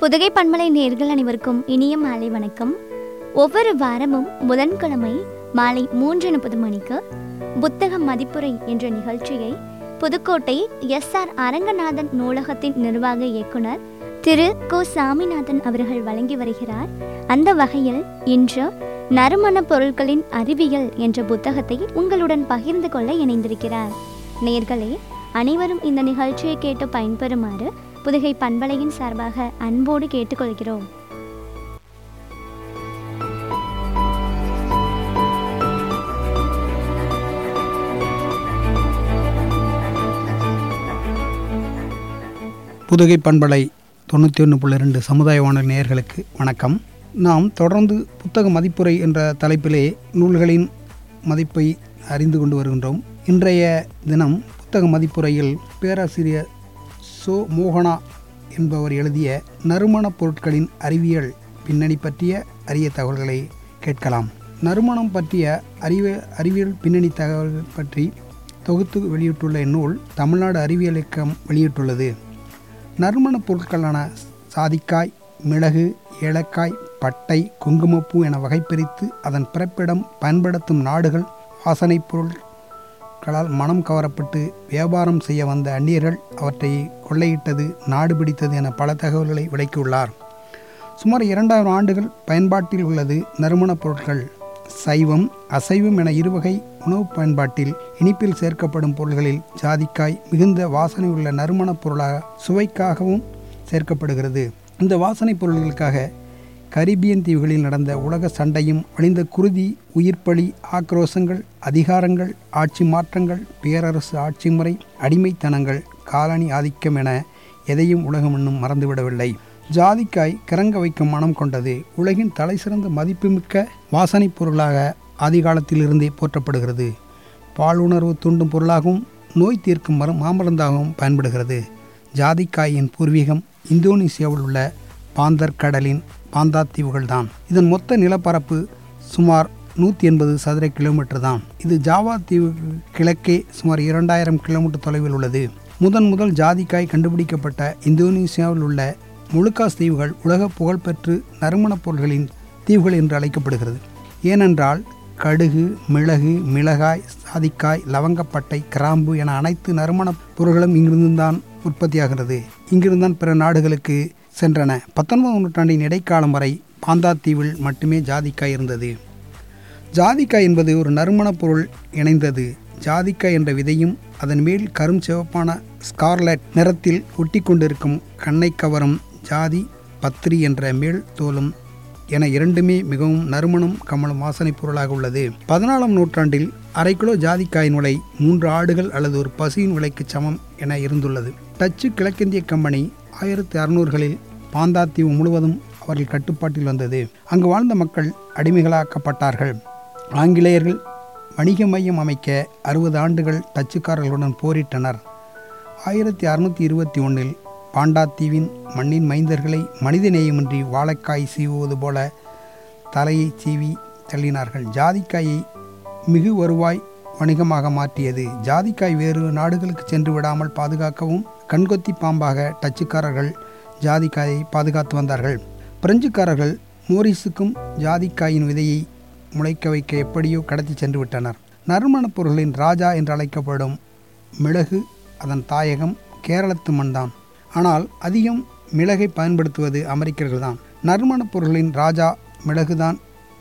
புதுகை பண்பலை நேர்கள் அனைவருக்கும் இனிய மாலை வணக்கம் ஒவ்வொரு வாரமும் புதன்கிழமை மாலை மூன்று முப்பது மணிக்கு புத்தக மதிப்புரை என்ற நிகழ்ச்சியை புதுக்கோட்டை எஸ் ஆர் அரங்கநாதன் நூலகத்தின் நிர்வாக இயக்குனர் திரு கோ சாமிநாதன் அவர்கள் வழங்கி வருகிறார் அந்த வகையில் இன்று நறுமண பொருட்களின் அறிவியல் என்ற புத்தகத்தை உங்களுடன் பகிர்ந்து கொள்ள இணைந்திருக்கிறார் நேர்களே அனைவரும் இந்த நிகழ்ச்சியை கேட்டு பயன்பெறுமாறு புதுகை பண்பலையின் சார்பாக அன்போடு கேட்டுக்கொள்கிறோம் புதுகை பண்பலை தொண்ணூற்றி ஒன்று புள்ளி ரெண்டு சமுதாய வானொலி நேயர்களுக்கு வணக்கம் நாம் தொடர்ந்து புத்தக மதிப்புரை என்ற தலைப்பிலே நூல்களின் மதிப்பை அறிந்து கொண்டு வருகின்றோம் இன்றைய தினம் புத்தக மதிப்புரையில் பேராசிரியர் சோ மோகனா என்பவர் எழுதிய நறுமணப் பொருட்களின் அறிவியல் பின்னணி பற்றிய அரிய தகவல்களை கேட்கலாம் நறுமணம் பற்றிய அறிவ அறிவியல் பின்னணி தகவல்கள் பற்றி தொகுத்து வெளியிட்டுள்ள இந்நூல் தமிழ்நாடு அறிவியல் இயக்கம் வெளியிட்டுள்ளது நறுமணப் பொருட்களான சாதிக்காய் மிளகு ஏலக்காய் பட்டை குங்குமப்பூ என வகைப்பிரித்து அதன் பிறப்பிடம் பயன்படுத்தும் நாடுகள் வாசனைப் பொருட்களால் மனம் கவரப்பட்டு வியாபாரம் செய்ய வந்த அந்நியர்கள் அவற்றை கொள்ளையிட்டது நாடு பிடித்தது என பல தகவல்களை விளக்கியுள்ளார் சுமார் இரண்டாயிரம் ஆண்டுகள் பயன்பாட்டில் உள்ளது நறுமணப் பொருட்கள் சைவம் அசைவம் என இருவகை உணவுப் பயன்பாட்டில் இனிப்பில் சேர்க்கப்படும் பொருள்களில் ஜாதிக்காய் மிகுந்த வாசனை உள்ள நறுமணப் பொருளாக சுவைக்காகவும் சேர்க்கப்படுகிறது இந்த வாசனைப் பொருள்களுக்காக கரிபியன் தீவுகளில் நடந்த உலக சண்டையும் வழிந்த குருதி உயிர்ப்பலி ஆக்ரோசங்கள் அதிகாரங்கள் ஆட்சி மாற்றங்கள் பேரரசு ஆட்சி முறை அடிமைத்தனங்கள் காலனி ஆதிக்கம் என எதையும் உலகம் இன்னும் மறந்துவிடவில்லை ஜாதிக்காய் கிறங்க வைக்கும் மனம் கொண்டது உலகின் தலைசிறந்த மதிப்புமிக்க வாசனைப் பொருளாக ஆதிகாலத்திலிருந்தே போற்றப்படுகிறது பாலுணர்வு தூண்டும் பொருளாகவும் நோய் தீர்க்கும் மரம் மாமருந்தாகவும் பயன்படுகிறது ஜாதிக்காயின் பூர்வீகம் இந்தோனேசியாவில் உள்ள பாந்தர் கடலின் பாந்தா தீவுகள் தான் இதன் மொத்த நிலப்பரப்பு சுமார் நூற்றி எண்பது சதுர கிலோமீட்டர் தான் இது ஜாவா தீவு கிழக்கே சுமார் இரண்டாயிரம் கிலோமீட்டர் தொலைவில் உள்ளது முதன் முதல் ஜாதிக்காய் கண்டுபிடிக்கப்பட்ட இந்தோனேசியாவில் உள்ள முழுக்காஸ் தீவுகள் உலக புகழ்பெற்று நறுமணப் பொருள்களின் தீவுகள் என்று அழைக்கப்படுகிறது ஏனென்றால் கடுகு மிளகு மிளகாய் சாதிக்காய் லவங்கப்பட்டை கிராம்பு என அனைத்து நறுமணப் பொருட்களும் இங்கிருந்துதான் உற்பத்தியாகிறது இங்கிருந்தான் பிற நாடுகளுக்கு சென்றன பத்தொன்பதாம் நூற்றாண்டின் இடைக்காலம் வரை பாந்தா தீவில் மட்டுமே ஜாதிக்காய் இருந்தது ஜாதிக்காய் என்பது ஒரு நறுமணப் பொருள் இணைந்தது ஜாதிக்காய் என்ற விதையும் அதன் மேல் கரும் சிவப்பான ஸ்கார்லெட் நிறத்தில் ஒட்டி கொண்டிருக்கும் கண்ணை கவரும் ஜாதி பத்திரி என்ற மேல் தோலும் என இரண்டுமே மிகவும் நறுமணம் கமலும் வாசனைப் பொருளாக உள்ளது பதினாலாம் நூற்றாண்டில் அரை கிலோ ஜாதிக்காயின் விலை மூன்று ஆடுகள் அல்லது ஒரு பசுவின் விலைக்கு சமம் என இருந்துள்ளது டச்சு கிழக்கிந்திய கம்பெனி ஆயிரத்தி அறுநூறுகளில் பாந்தாத்தீவு முழுவதும் அவர்கள் கட்டுப்பாட்டில் வந்தது அங்கு வாழ்ந்த மக்கள் அடிமைகளாக்கப்பட்டார்கள் ஆங்கிலேயர்கள் வணிக மையம் அமைக்க அறுபது ஆண்டுகள் டச்சுக்காரர்களுடன் போரிட்டனர் ஆயிரத்தி அறுநூற்றி இருபத்தி ஒன்றில் பாண்டாத்தீவின் மண்ணின் மைந்தர்களை மனிதநேயமின்றி வாழைக்காய் சீவுவது போல தலையை சீவி தள்ளினார்கள் ஜாதிக்காயை மிகு வருவாய் வணிகமாக மாற்றியது ஜாதிக்காய் வேறு நாடுகளுக்கு சென்று விடாமல் பாதுகாக்கவும் கண்கொத்தி பாம்பாக டச்சுக்காரர்கள் ஜாதிக்காயை பாதுகாத்து வந்தார்கள் பிரெஞ்சுக்காரர்கள் மோரிஸுக்கும் ஜாதிக்காயின் விதையை முளைக்க வைக்க எப்படியோ கடத்தி சென்று விட்டனர் நறுமணப் பொருள்களின் ராஜா என்று அழைக்கப்படும் மிளகு அதன் தாயகம் கேரளத்து மண்தான் ஆனால் அதிகம் மிளகை பயன்படுத்துவது அமெரிக்கர்கள் தான் நறுமணப் பொருள்களின் ராஜா மிளகுதான்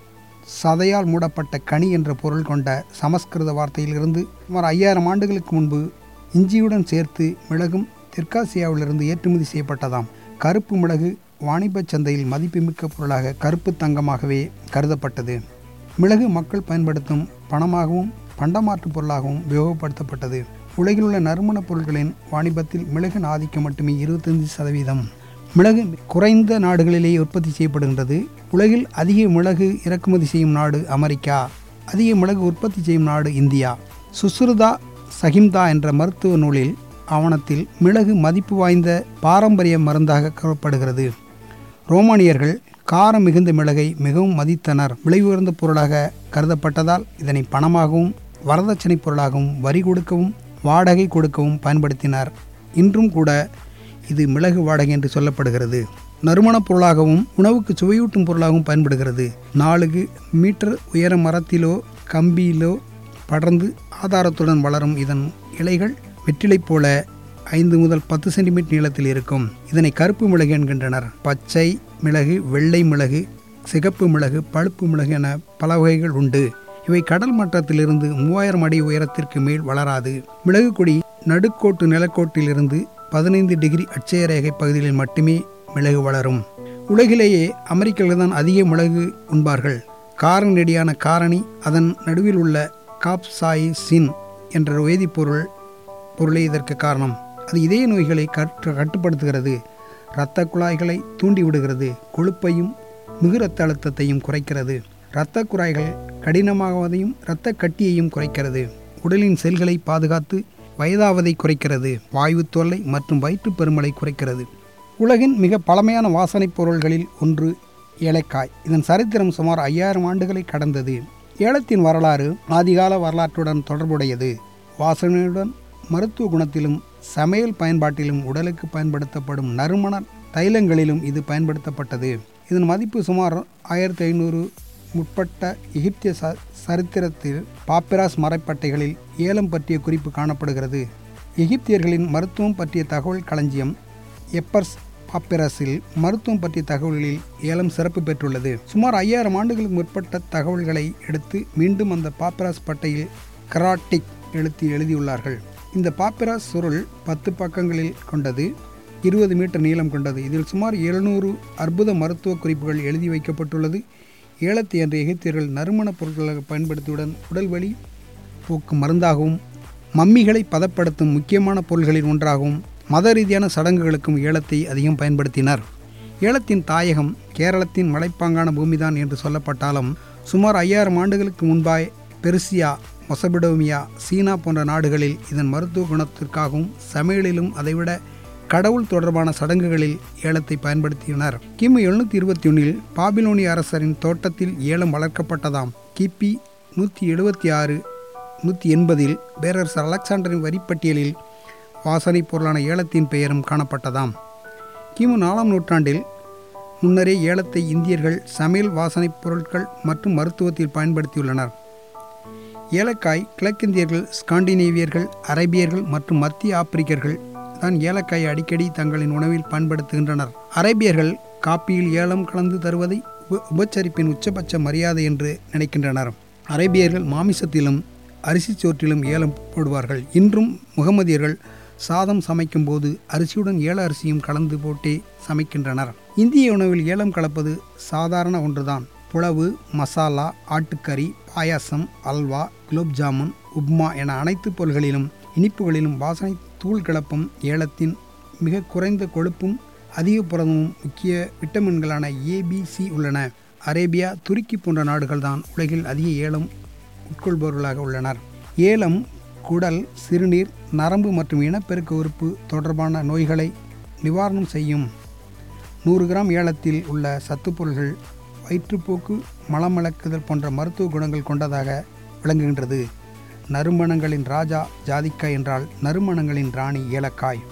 சதையால் மூடப்பட்ட கனி என்ற பொருள் கொண்ட சமஸ்கிருத வார்த்தையிலிருந்து சுமார் ஐயாயிரம் ஆண்டுகளுக்கு முன்பு இஞ்சியுடன் சேர்த்து மிளகும் தெற்காசியாவிலிருந்து ஏற்றுமதி செய்யப்பட்டதாம் கருப்பு மிளகு வாணிபச் சந்தையில் மதிப்புமிக்க பொருளாக கருப்பு தங்கமாகவே கருதப்பட்டது மிளகு மக்கள் பயன்படுத்தும் பணமாகவும் பண்டமாற்று பொருளாகவும் உபயோகப்படுத்தப்பட்டது உலகில் உள்ள நறுமணப் பொருட்களின் வாணிபத்தில் மிளகின் ஆதிக்கம் மட்டுமே இருபத்தஞ்சு சதவீதம் மிளகு குறைந்த நாடுகளிலேயே உற்பத்தி செய்யப்படுகின்றது உலகில் அதிக மிளகு இறக்குமதி செய்யும் நாடு அமெரிக்கா அதிக மிளகு உற்பத்தி செய்யும் நாடு இந்தியா சுஸ்ருதா சகிம்தா என்ற மருத்துவ நூலில் ஆவணத்தில் மிளகு மதிப்பு வாய்ந்த பாரம்பரிய மருந்தாக கருதப்படுகிறது ரோமானியர்கள் காரம் மிகுந்த மிளகை மிகவும் மதித்தனர் விலை உயர்ந்த பொருளாக கருதப்பட்டதால் இதனை பணமாகவும் வரதட்சணை பொருளாகவும் வரி கொடுக்கவும் வாடகை கொடுக்கவும் பயன்படுத்தினார் இன்றும் கூட இது மிளகு வாடகை என்று சொல்லப்படுகிறது நறுமணப் பொருளாகவும் உணவுக்கு சுவையூட்டும் பொருளாகவும் பயன்படுகிறது நாலுகு மீட்டர் உயர மரத்திலோ கம்பியிலோ படர்ந்து ஆதாரத்துடன் வளரும் இதன் இலைகள் வெற்றிலை போல ஐந்து முதல் பத்து சென்டிமீட்டர் நீளத்தில் இருக்கும் இதனை கருப்பு மிளகு என்கின்றனர் பச்சை மிளகு வெள்ளை மிளகு சிகப்பு மிளகு பழுப்பு மிளகு என பல வகைகள் உண்டு இவை கடல் மட்டத்திலிருந்து மூவாயிரம் அடி உயரத்திற்கு மேல் வளராது மிளகு கொடி நடுக்கோட்டு நிலக்கோட்டிலிருந்து பதினைந்து டிகிரி அட்சய ரேகை பகுதிகளில் மட்டுமே மிளகு வளரும் உலகிலேயே அமெரிக்கர்கள் தான் அதிக மிளகு உண்பார்கள் காரணி நெடியான காரணி அதன் நடுவில் உள்ள காப்சாயிசின் என்ற வேதிப்பொருள் பொருளே இதற்கு காரணம் அது இதய நோய்களை கற்று கட்டுப்படுத்துகிறது இரத்த குழாய்களை தூண்டிவிடுகிறது கொழுப்பையும் மிகு இரத்த அழுத்தத்தையும் குறைக்கிறது இரத்த குழாய்கள் கடினமாவதையும் இரத்த கட்டியையும் குறைக்கிறது உடலின் செல்களை பாதுகாத்து வயதாவதை குறைக்கிறது வாயு தொல்லை மற்றும் வயிற்றுப் பெருமலை குறைக்கிறது உலகின் மிக பழமையான வாசனைப் பொருள்களில் ஒன்று ஏலக்காய் இதன் சரித்திரம் சுமார் ஐயாயிரம் ஆண்டுகளை கடந்தது ஏலத்தின் வரலாறு ஆதிகால வரலாற்றுடன் தொடர்புடையது வாசனையுடன் மருத்துவ குணத்திலும் சமையல் பயன்பாட்டிலும் உடலுக்கு பயன்படுத்தப்படும் நறுமண தைலங்களிலும் இது பயன்படுத்தப்பட்டது இதன் மதிப்பு சுமார் ஆயிரத்தி ஐநூறு முற்பட்ட எகிப்திய ச சரித்திரத்தில் பாப்பிராஸ் மரப்பட்டைகளில் ஏலம் பற்றிய குறிப்பு காணப்படுகிறது எகிப்தியர்களின் மருத்துவம் பற்றிய தகவல் களஞ்சியம் எப்பர்ஸ் பாப்பிரஸில் மருத்துவம் பற்றிய தகவல்களில் ஏலம் சிறப்பு பெற்றுள்ளது சுமார் ஐயாயிரம் ஆண்டுகளுக்கு முற்பட்ட தகவல்களை எடுத்து மீண்டும் அந்த பாப்பிராஸ் பட்டையில் கராட்டிக் எழுத்து எழுதியுள்ளார்கள் இந்த பாப்பிராஸ் சுருள் பத்து பக்கங்களில் கொண்டது இருபது மீட்டர் நீளம் கொண்டது இதில் சுமார் எழுநூறு அற்புத மருத்துவ குறிப்புகள் எழுதி வைக்கப்பட்டுள்ளது ஏலத்தை என்ற எகிப்தியர்கள் நறுமணப் பொருட்களாக பயன்படுத்தியுடன் உடல் வலி போக்கும் மருந்தாகவும் மம்மிகளை பதப்படுத்தும் முக்கியமான பொருள்களில் ஒன்றாகவும் மத ரீதியான சடங்குகளுக்கும் ஏலத்தை அதிகம் பயன்படுத்தினர் ஏலத்தின் தாயகம் கேரளத்தின் மலைப்பாங்கான பூமிதான் என்று சொல்லப்பட்டாலும் சுமார் ஐயாயிரம் ஆண்டுகளுக்கு முன்பாய் பெருசியா மொசபிடோமியா சீனா போன்ற நாடுகளில் இதன் மருத்துவ குணத்திற்காகவும் சமையலிலும் அதைவிட கடவுள் தொடர்பான சடங்குகளில் ஏலத்தை பயன்படுத்தினர் கிமு எழுநூற்றி இருபத்தி ஒன்றில் பாபிலோனிய அரசரின் தோட்டத்தில் ஏலம் வளர்க்கப்பட்டதாம் கிபி நூற்றி எழுபத்தி ஆறு நூற்றி எண்பதில் பேரரசர் அலெக்சாண்டரின் வரிப்பட்டியலில் வாசனைப் பொருளான ஏலத்தின் பெயரும் காணப்பட்டதாம் கிமு நாலாம் நூற்றாண்டில் முன்னரே ஏலத்தை இந்தியர்கள் சமையல் வாசனைப் பொருட்கள் மற்றும் மருத்துவத்தில் பயன்படுத்தியுள்ளனர் ஏலக்காய் கிழக்கிந்தியர்கள் ஸ்காண்டினேவியர்கள் அரேபியர்கள் மற்றும் மத்திய ஆப்பிரிக்கர்கள் தான் ஏலக்காயை அடிக்கடி தங்களின் உணவில் பயன்படுத்துகின்றனர் அரேபியர்கள் காப்பியில் ஏலம் கலந்து தருவதை உப- உபச்சரிப்பின் உச்சபட்ச மரியாதை என்று நினைக்கின்றனர் அரேபியர்கள் மாமிசத்திலும் அரிசி சோற்றிலும் ஏலம் போடுவார்கள் இன்றும் முகமதியர்கள் சாதம் சமைக்கும் போது அரிசியுடன் ஏல அரிசியும் கலந்து போட்டே சமைக்கின்றனர் இந்திய உணவில் ஏலம் கலப்பது சாதாரண ஒன்றுதான் புலவு மசாலா ஆட்டுக்கறி பாயாசம் அல்வா குலோப் ஜாமுன் உப்மா என அனைத்து பொருள்களிலும் இனிப்புகளிலும் வாசனை தூள் கலப்பும் ஏலத்தின் மிக குறைந்த கொழுப்பும் அதிக புரதமும் முக்கிய விட்டமின்களான ஏபிசி உள்ளன அரேபியா துருக்கி போன்ற நாடுகள்தான் உலகில் அதிக ஏலம் உட்கொள்பவர்களாக உள்ளனர் ஏலம் குடல் சிறுநீர் நரம்பு மற்றும் இனப்பெருக்க உறுப்பு தொடர்பான நோய்களை நிவாரணம் செய்யும் நூறு கிராம் ஏலத்தில் உள்ள சத்துப் பொருள்கள் வயிற்றுப்போக்கு மலமளக்குதல் போன்ற மருத்துவ குணங்கள் கொண்டதாக விளங்குகின்றது நறுமணங்களின் ராஜா ஜாதிக்காய் என்றால் நறுமணங்களின் ராணி ஏலக்காய்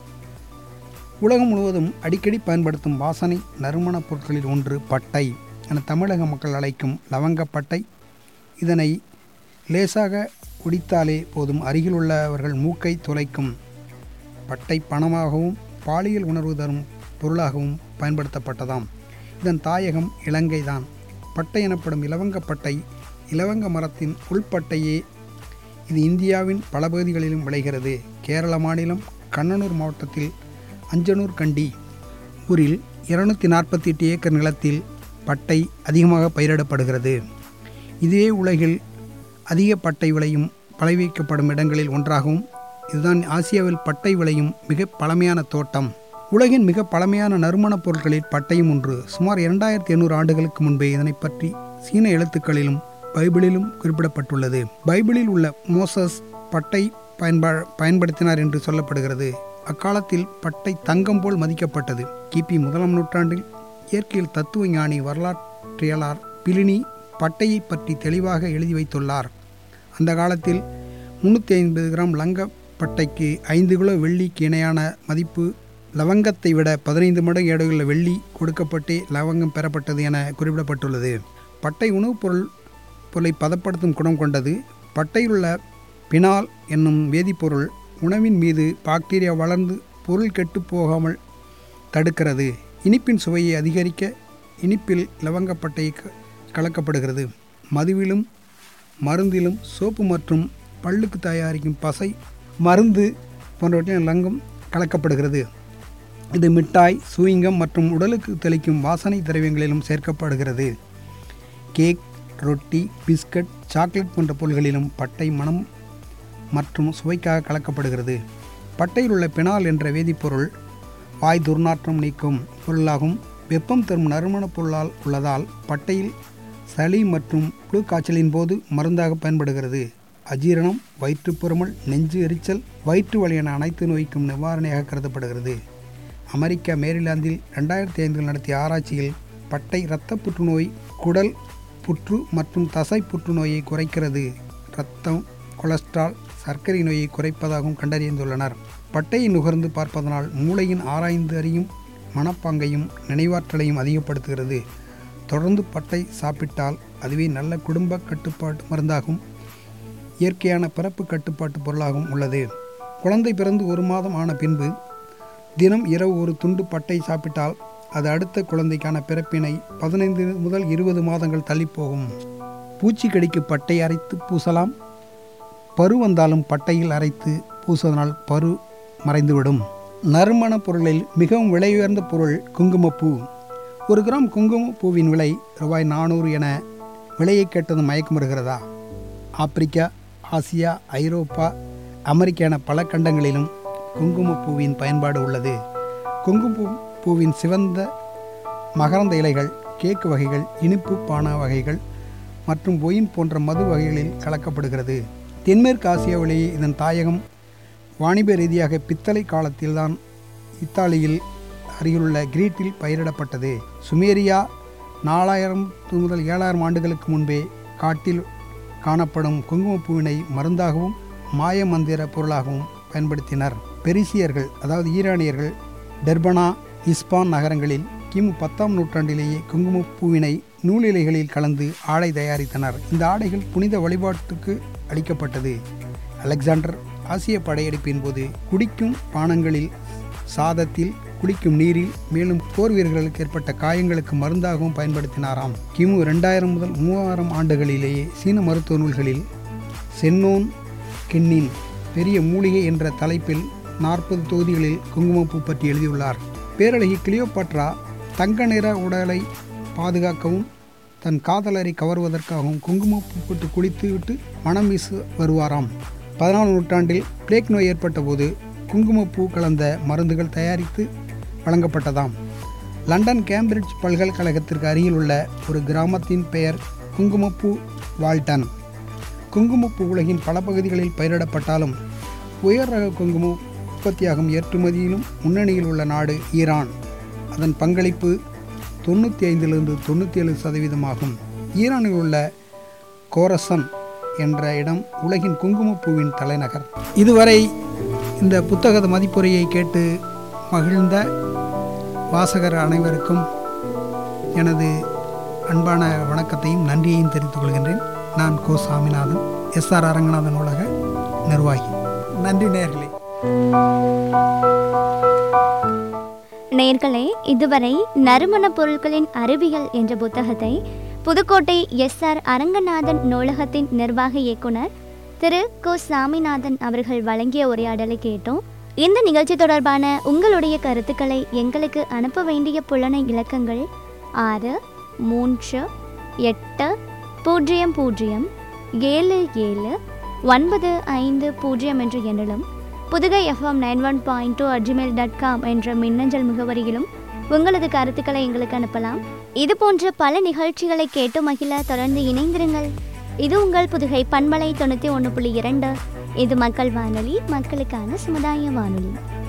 உலகம் முழுவதும் அடிக்கடி பயன்படுத்தும் வாசனை நறுமணப் பொருட்களில் ஒன்று பட்டை என தமிழக மக்கள் அழைக்கும் லவங்கப்பட்டை இதனை லேசாக குடித்தாலே போதும் அருகில் உள்ளவர்கள் மூக்கை துளைக்கும் பட்டை பணமாகவும் பாலியல் உணர்வு தரும் பொருளாகவும் பயன்படுத்தப்பட்டதாம் இதன் தாயகம் இலங்கைதான் பட்டை எனப்படும் இலவங்கப்பட்டை இலவங்க மரத்தின் உள்பட்டையே இது இந்தியாவின் பல பகுதிகளிலும் விளைகிறது கேரள மாநிலம் கண்ணனூர் மாவட்டத்தில் அஞ்சனூர் கண்டி ஊரில் இருநூத்தி நாற்பத்தி எட்டு ஏக்கர் நிலத்தில் பட்டை அதிகமாக பயிரிடப்படுகிறது இதுவே உலகில் அதிக பட்டை விளையும் பழவிக்கப்படும் இடங்களில் ஒன்றாகும் இதுதான் ஆசியாவில் பட்டை விளையும் மிக பழமையான தோட்டம் உலகின் மிக பழமையான நறுமணப் பொருட்களில் பட்டையும் ஒன்று சுமார் இரண்டாயிரத்தி எண்ணூறு ஆண்டுகளுக்கு முன்பே இதனை பற்றி சீன எழுத்துக்களிலும் பைபிளிலும் குறிப்பிடப்பட்டுள்ளது பைபிளில் உள்ள மோசஸ் பட்டை பயன்பா பயன்படுத்தினார் என்று சொல்லப்படுகிறது அக்காலத்தில் பட்டை தங்கம் போல் மதிக்கப்பட்டது கிபி முதலாம் நூற்றாண்டில் இயற்கையில் தத்துவ ஞானி வரலாற்றியலார் பிலினி பட்டையை பற்றி தெளிவாக எழுதி வைத்துள்ளார் அந்த காலத்தில் முந்நூற்றி ஐம்பது கிராம் லங்க பட்டைக்கு ஐந்து கிலோ வெள்ளிக்கு இணையான மதிப்பு லவங்கத்தை விட பதினைந்து மடங்கு எடையுள்ள வெள்ளி கொடுக்கப்பட்டே லவங்கம் பெறப்பட்டது என குறிப்பிடப்பட்டுள்ளது பட்டை உணவுப் பொருள் பொருளை பதப்படுத்தும் குணம் கொண்டது பட்டையிலுள்ள பினால் என்னும் வேதிப்பொருள் உணவின் மீது பாக்டீரியா வளர்ந்து பொருள் கெட்டுப் போகாமல் தடுக்கிறது இனிப்பின் சுவையை அதிகரிக்க இனிப்பில் லவங்கப்பட்டை க- கலக்கப்படுகிறது மதுவிலும் மருந்திலும் சோப்பு மற்றும் பல்லுக்கு தயாரிக்கும் பசை மருந்து போன்றவற்றில் லங்கம் கலக்கப்படுகிறது இது மிட்டாய் சூயிங்கம் மற்றும் உடலுக்கு தெளிக்கும் வாசனை திரவியங்களிலும் சேர்க்கப்படுகிறது கேக் ரொட்டி பிஸ்கட் சாக்லேட் போன்ற பொருள்களிலும் பட்டை மணம் மற்றும் சுவைக்காக கலக்கப்படுகிறது பட்டையில் உள்ள பினால் என்ற வேதிப்பொருள் வாய் துர்நாற்றம் நீக்கும் பொருளாகும் வெப்பம் தரும் நறுமணப் பொருளால் உள்ளதால் பட்டையில் சளி மற்றும் புழு காய்ச்சலின் போது மருந்தாக பயன்படுகிறது அஜீரணம் வயிற்றுப்புறமல் நெஞ்சு எரிச்சல் வயிற்று வலி என அனைத்து நோய்க்கும் நிவாரணியாக கருதப்படுகிறது அமெரிக்கா மேரிலாந்தில் ரெண்டாயிரத்தி ஐந்தில் நடத்திய ஆராய்ச்சியில் பட்டை இரத்த புற்றுநோய் குடல் புற்று மற்றும் தசை புற்றுநோயை குறைக்கிறது இரத்தம் கொலஸ்ட்ரால் சர்க்கரை நோயை குறைப்பதாகவும் கண்டறிந்துள்ளனர் பட்டையை நுகர்ந்து பார்ப்பதனால் மூளையின் ஆராய்ந்து அறியும் மனப்பாங்கையும் நினைவாற்றலையும் அதிகப்படுத்துகிறது தொடர்ந்து பட்டை சாப்பிட்டால் அதுவே நல்ல குடும்ப கட்டுப்பாட்டு மருந்தாகும் இயற்கையான பிறப்பு கட்டுப்பாட்டு பொருளாகவும் உள்ளது குழந்தை பிறந்து ஒரு மாதம் ஆன பின்பு தினம் இரவு ஒரு துண்டு பட்டை சாப்பிட்டால் அது அடுத்த குழந்தைக்கான பிறப்பினை பதினைந்து முதல் இருபது மாதங்கள் தள்ளிப்போகும் பூச்சிக்கடிக்கு பட்டை அரைத்து பூசலாம் பரு வந்தாலும் பட்டையில் அரைத்து பூசுவதனால் பரு மறைந்துவிடும் நறுமண பொருளில் மிகவும் விலை உயர்ந்த பொருள் குங்குமப்பூ ஒரு கிராம் குங்குமப்பூவின் விலை ரூபாய் நானூறு என விலையை கேட்டது மயக்கம் வருகிறதா ஆப்பிரிக்கா ஆசியா ஐரோப்பா அமெரிக்கா என பல கண்டங்களிலும் குங்குமப்பூவின் பயன்பாடு உள்ளது குங்குமப்பூ பூவின் சிவந்த மகரந்த இலைகள் கேக்கு வகைகள் இனிப்பு பான வகைகள் மற்றும் ஒயின் போன்ற மது வகைகளில் கலக்கப்படுகிறது தென்மேற்கு ஆசியாவிலேயே இதன் தாயகம் வாணிப ரீதியாக பித்தளை காலத்தில்தான் இத்தாலியில் அருகிலுள்ள கிரீட்டில் பயிரிடப்பட்டது சுமேரியா நாலாயிரம் முதல் ஏழாயிரம் ஆண்டுகளுக்கு முன்பே காட்டில் காணப்படும் குங்குமப்பூவினை மருந்தாகவும் மாய மந்திர பொருளாகவும் பயன்படுத்தினர் பெரிசியர்கள் அதாவது ஈரானியர்கள் டெர்பனா இஸ்பான் நகரங்களில் கிமு பத்தாம் நூற்றாண்டிலேயே குங்குமப்பூவினை நூலிலைகளில் கலந்து ஆடை தயாரித்தனர் இந்த ஆடைகள் புனித வழிபாட்டுக்கு அளிக்கப்பட்டது அலெக்சாண்டர் ஆசிய படையெடுப்பின் போது குடிக்கும் பானங்களில் சாதத்தில் குளிக்கும் நீரில் மேலும் போர் வீரர்களுக்கு ஏற்பட்ட காயங்களுக்கு மருந்தாகவும் பயன்படுத்தினாராம் கிமு ரெண்டாயிரம் முதல் மூவாயிரம் ஆண்டுகளிலேயே சீன மருத்துவ நூல்களில் சென்னோன் கின்னின் பெரிய மூலிகை என்ற தலைப்பில் நாற்பது தொகுதிகளில் குங்குமப்பூ பற்றி எழுதியுள்ளார் பேரழகி கிளியோபாட்ரா தங்க நிற உடலை பாதுகாக்கவும் தன் காதலரை கவர்வதற்காகவும் குங்குமப்பூ போட்டு குளித்துவிட்டு மனம் வீசு வருவாராம் பதினாலாம் நூற்றாண்டில் பிளேக் நோய் ஏற்பட்ட போது குங்குமப்பூ கலந்த மருந்துகள் தயாரித்து வழங்கப்பட்டதாம் லண்டன் கேம்பிரிட்ஜ் பல்கலைக்கழகத்திற்கு அருகில் உள்ள ஒரு கிராமத்தின் பெயர் குங்குமப்பூ வால்டன் குங்குமப்பூ உலகின் பல பகுதிகளில் பயிரிடப்பட்டாலும் உயர் ரக குங்குமம் உற்பத்தியாகும் ஏற்றுமதியிலும் முன்னணியில் உள்ள நாடு ஈரான் அதன் பங்களிப்பு தொண்ணூற்றி ஐந்திலிருந்து தொண்ணூற்றி ஏழு சதவீதமாகும் ஈரானில் உள்ள கோரசன் என்ற இடம் உலகின் குங்குமப்பூவின் தலைநகர் இதுவரை இந்த புத்தகத மதிப்புரையை கேட்டு மகிழ்ந்த வாசகர் அனைவருக்கும் எனது அன்பான வணக்கத்தையும் நன்றியையும் தெரிவித்துக் கொள்கின்றேன் நான் கோ சாமிநாதன் எஸ் ஆர் அரங்கநாதன் உலக நிர்வாகி நன்றி நேர்களே நேர்களே இதுவரை நறுமணப் பொருட்களின் அறிவியல் என்ற புத்தகத்தை புதுக்கோட்டை எஸ் ஆர் அரங்கநாதன் நூலகத்தின் நிர்வாக இயக்குனர் திரு கோ சாமிநாதன் அவர்கள் வழங்கிய உரையாடலை கேட்டோம் இந்த நிகழ்ச்சி தொடர்பான உங்களுடைய கருத்துக்களை எங்களுக்கு அனுப்ப வேண்டிய புலனை இலக்கங்கள் ஆறு மூன்று எட்டு பூஜ்ஜியம் பூஜ்ஜியம் ஏழு ஏழு ஒன்பது ஐந்து பூஜ்ஜியம் என்ற எண்ணிலும் Pudukai FM nine one point two at gmail dot com என்ற மின்னஞ்சல் முகவரியிலும் உங்களது கருத்துக்களை எங்களுக்கு அனுப்பலாம் இது போன்ற பல நிகழ்ச்சிகளை கேட்டு மகிழ தொடர்ந்து இணைந்திருங்கள் இது உங்கள் புதுகை பண்பலை தொண்ணூற்றி ஒன்று புள்ளி இரண்டு இது மக்கள் வானொலி மக்களுக்கான சமுதாய வானொலி